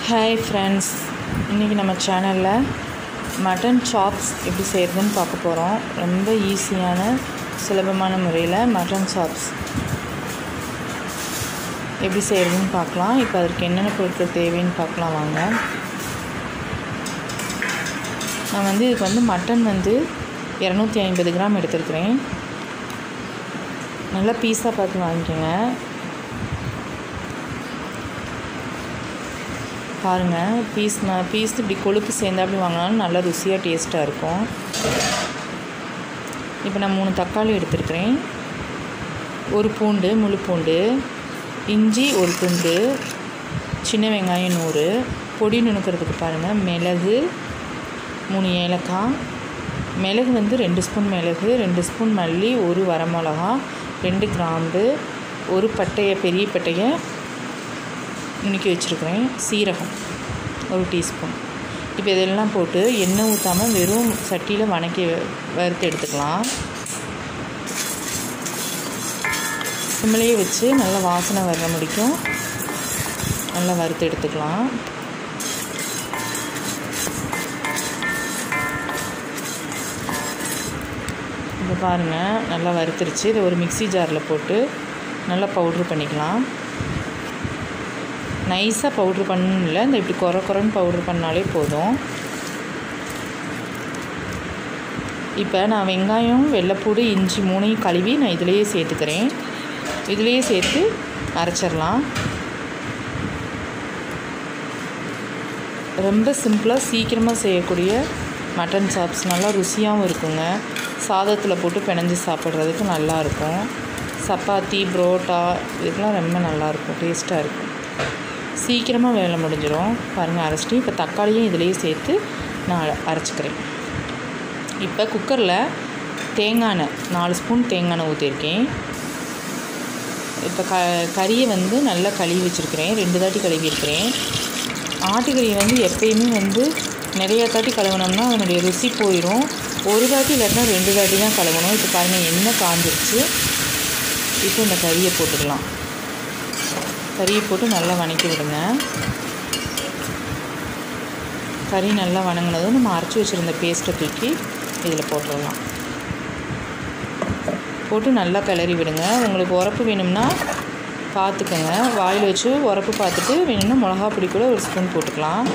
hi friends இன்றைக்கி நம்ம சேனலில் மட்டன் சாப்ஸ் எப்படி செய்கிறதுன்னு பார்க்க போகிறோம் ரொம்ப ஈஸியான சுலபமான முறையில் மட்டன் சாப்ஸ் எப்படி செய்கிறதுன்னு பார்க்கலாம் இப்போ அதற்கு என்னென்ன பொருட்கள் தேவைன்னு பார்க்கலாம் வாங்க நான் வந்து இதுக்கு வந்து மட்டன் வந்து இரநூத்தி ஐம்பது கிராம் எடுத்துருக்கிறேன் நல்லா பீஸாக பார்த்து வாங்கிக்கோங்க பாருங்கள் பீஸ் நான் பீஸ் இப்படி கொழுப்பு சேர்ந்தாப்படி வாங்கினாலும் நல்லா ருசியாக டேஸ்ட்டாக இருக்கும் இப்போ நான் மூணு தக்காளி எடுத்துருக்கிறேன் ஒரு பூண்டு முழு பூண்டு இஞ்சி ஒரு துண்டு சின்ன வெங்காயம் நூறு பொடி நுணுக்கிறதுக்கு பாருங்கள் மிளகு மூணு ஏலக்காய் மிளகு வந்து ரெண்டு ஸ்பூன் மிளகு ரெண்டு ஸ்பூன் மல்லி ஒரு வரமிளகா ரெண்டு கிராம்பு ஒரு பட்டையை பெரிய பட்டையை நுணுக்கி வச்சுருக்கிறேன் சீரகம் ஒரு டீஸ்பூன் இப்போ இதெல்லாம் போட்டு எண்ணெய் ஊற்றாமல் வெறும் சட்டியில் வணக்கி வறுத்து எடுத்துக்கலாம் சிம்மிலேயே வச்சு நல்லா வாசனை வர்ற முடிக்கும் நல்லா வறுத்து எடுத்துக்கலாம் இப்போ பாருங்கள் நல்லா வறுத்துருச்சு இதை ஒரு மிக்சி ஜாரில் போட்டு நல்லா பவுட்ரு பண்ணிக்கலாம் நைஸாக பவுட்ரு பண்ணணும் இல்லை இந்த இப்படி குறை குறைன்னு பவுட்ரு பண்ணாலே போதும் இப்போ நான் வெங்காயம் வெள்ளைப்பூடு இஞ்சி மூணையும் கழுவி நான் இதிலையே சேர்த்துக்கிறேன் இதிலையே சேர்த்து அரைச்சிடலாம் ரொம்ப சிம்பிளாக சீக்கிரமாக செய்யக்கூடிய மட்டன் சாப்ஸ் நல்லா ருசியாகவும் இருக்குங்க சாதத்தில் போட்டு பிணைஞ்சு சாப்பிட்றதுக்கு நல்லாயிருக்கும் சப்பாத்தி புரோட்டா இதுக்கெலாம் ரொம்ப நல்லாயிருக்கும் டேஸ்ட்டாக இருக்கும் சீக்கிரமாக வேலை முடிஞ்சிடும் பாருங்கள் அரைச்சிட்டு இப்போ தக்காளியும் இதிலேயே சேர்த்து நான் அரைச்சிக்கிறேன் இப்போ குக்கரில் தேங்காய் எண்ணெய் நாலு ஸ்பூன் தேங்காய் எண்ணெய் ஊற்றிருக்கேன் இப்போ க கறியை வந்து நல்லா கழுவி வச்சுருக்கிறேன் ரெண்டு தாட்டி கழுவி இருக்கிறேன் ஆட்டுக்கறி வந்து எப்பயுமே வந்து நிறையா தாட்டி கழுவினோம்னா அதனுடைய ருசி போயிடும் ஒரு தாட்டி இல்லாட்டினா ரெண்டு தாட்டி தான் கழுவணும் இப்போ பாருங்கள் எண்ணெய் காஞ்சிருச்சு இப்போ இந்த கறியை போட்டுக்கலாம் கறியை போட்டு நல்லா வணக்கி விடுங்க கறி நல்லா வணங்கினதும் நம்ம அரைச்சி வச்சுருந்த பேஸ்ட்டை தூக்கி இதில் போட்டுடலாம் போட்டு நல்லா கிளறி விடுங்க உங்களுக்கு உரப்பு வேணும்னா பார்த்துக்கோங்க வாயில் வச்சு உரப்பு பார்த்துட்டு வேணும்னா மிளகா பொடி கூட ஒரு ஸ்பூன் போட்டுக்கலாம்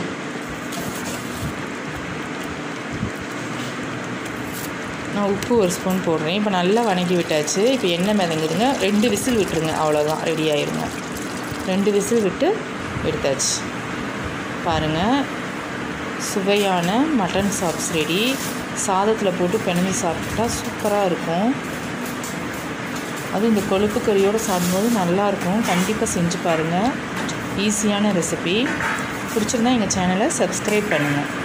நான் உப்பு ஒரு ஸ்பூன் போடுறேன் இப்போ நல்லா வணக்கி விட்டாச்சு இப்போ எண்ணெய் மிதங்குதுங்க ரெண்டு விசில் விட்டுருங்க அவ்வளோதான் ரெடி ஆயிருங்க ரெண்டு விசில் விட்டு எடுத்தாச்சு பாருங்கள் சுவையான மட்டன் சாப்ஸ் ரெடி சாதத்தில் போட்டு பிணைஞ்சி சாப்பிட்டா சூப்பராக இருக்கும் அதுவும் இந்த கொழுப்பு கறியோடு சாப்பிடும்போது நல்லாயிருக்கும் கண்டிப்பாக செஞ்சு பாருங்கள் ஈஸியான ரெசிபி பிடிச்சிருந்தா எங்கள் சேனலை சப்ஸ்கிரைப் பண்ணுங்கள்